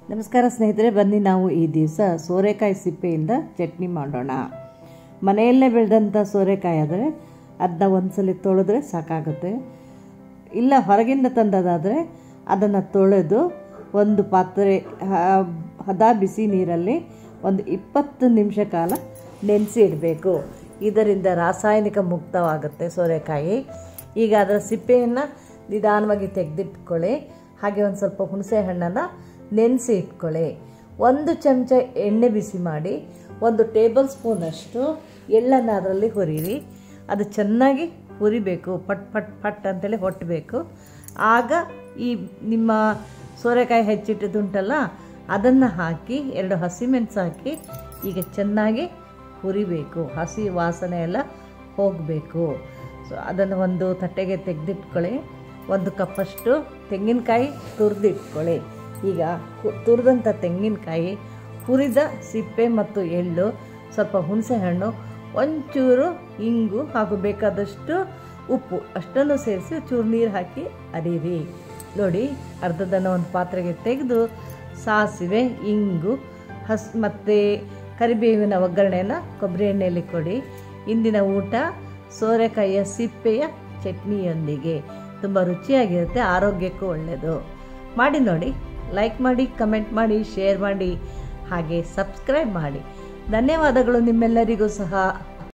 ನಮಸ್ಕಾರ ಸ್ನೇಹಿತರೆ ಬನ್ನಿ ನಾವು ಈ ದಿವಸ ಸೋರೆಕಾಯಿ ಸಿಪ್ಪೆಯಿಂದ ಚಟ್ನಿ ಮಾಡೋಣ ಮನೆಯಲ್ಲೇ ಬೆಳೆದಂಥ ಸೋರೆಕಾಯಿ ಆದರೆ ಅದನ್ನ ಒಂದ್ಸಲ ತೊಳೆದ್ರೆ ಸಾಕಾಗುತ್ತೆ ಇಲ್ಲ ಹೊರಗಿಂದ ತಂದದಾದರೆ ಅದನ್ನು ತೊಳೆದು ಒಂದು ಪಾತ್ರೆ ಹ- ಹದ ಬಿಸಿ ನೀರಲ್ಲಿ ಒಂದು ಇಪ್ಪತ್ತು ನಿಮಿಷ ಕಾಲ ನೆನೆಸಿ ಇಡಬೇಕು ಇದರಿಂದ ರಾಸಾಯನಿಕ ಮುಕ್ತವಾಗುತ್ತೆ ಸೋರೆಕಾಯಿ ಈಗ ಅದರ ಸಿಪ್ಪೆಯನ್ನು ನಿಧಾನವಾಗಿ ತೆಗೆದಿಟ್ಕೊಳ್ಳಿ ಹಾಗೆ ಒಂದು ಸ್ವಲ್ಪ ಹುಣಸೆ ಹಣ್ಣನ್ನು ನೆನೆಸಿ ಇಟ್ಕೊಳ್ಳಿ ಒಂದು ಚಮಚ ಎಣ್ಣೆ ಬಿಸಿ ಮಾಡಿ ಒಂದು ಟೇಬಲ್ ಸ್ಪೂನಷ್ಟು ಎಳ್ಳನ್ನು ಅದರಲ್ಲಿ ಹುರಿರಿ ಅದು ಚೆನ್ನಾಗಿ ಹುರಿಬೇಕು ಪಟ್ ಪಟ್ ಪಟ್ ಅಂತೇಳಿ ಹೊಟ್ಟಬೇಕು ಆಗ ಈ ನಿಮ್ಮ ಸೋರೆಕಾಯಿ ಹೆಚ್ಚಿಟ್ಟಿದ್ದುಂಟಲ್ಲ ಅದನ್ನು ಹಾಕಿ ಎರಡು ಹಸಿಮೆಣಸು ಹಾಕಿ ಈಗ ಚೆನ್ನಾಗಿ ಹುರಿಬೇಕು ಹಸಿ ವಾಸನೆ ಎಲ್ಲ ಹೋಗಬೇಕು ಸೊ ಅದನ್ನು ಒಂದು ತಟ್ಟೆಗೆ ತೆಗೆದಿಟ್ಕೊಳ್ಳಿ ಒಂದು ಕಪ್ಪಷ್ಟು ತೆಂಗಿನಕಾಯಿ ತುರಿದಿಟ್ಕೊಳ್ಳಿ ಈಗ ಹು- ತುರಿದಂಥ ತೆಂಗಿನಕಾಯಿ ಹುರಿದ ಸಿಪ್ಪೆ ಮತ್ತು ಎಳ್ಳು ಸ್ವಲ್ಪ ಹುಣಸೆ ಹಣ್ಣು ಒಂಚೂರು ಇಂಗು ಹಾಗೂ ಬೇಕಾದಷ್ಟು ಉಪ್ಪು ಅಷ್ಟನ್ನು ಸೇರಿಸಿ ಚೂರು ನೀರು ಹಾಕಿ ಅರಿರಿ ನೋಡಿ ಅರ್ಧದನ್ನು ಒಂದು ಪಾತ್ರೆಗೆ ತೆಗೆದು ಸಾಸಿವೆ ಇಂಗು ಹಸ್ ಮತ್ತು ಕರಿಬೇವಿನ ಒಗ್ಗರಣೆಯನ್ನು ಕೊಬ್ಬರಿ ಎಣ್ಣೆಯಲ್ಲಿ ಕೊಡಿ ಇಂದಿನ ಊಟ ಸೋರೆಕಾಯಿಯ ಸಿಪ್ಪೆಯ ಚಟ್ನಿಯೊಂದಿಗೆ ತುಂಬ ರುಚಿಯಾಗಿರುತ್ತೆ ಆರೋಗ್ಯಕ್ಕೂ ಒಳ್ಳೆಯದು ಮಾಡಿ ನೋಡಿ ಲೈಕ್ ಮಾಡಿ ಕಮೆಂಟ್ ಮಾಡಿ ಶೇರ್ ಮಾಡಿ ಹಾಗೆ ಸಬ್ಸ್ಕ್ರೈಬ್ ಮಾಡಿ ಧನ್ಯವಾದಗಳು ನಿಮ್ಮೆಲ್ಲರಿಗೂ ಸಹ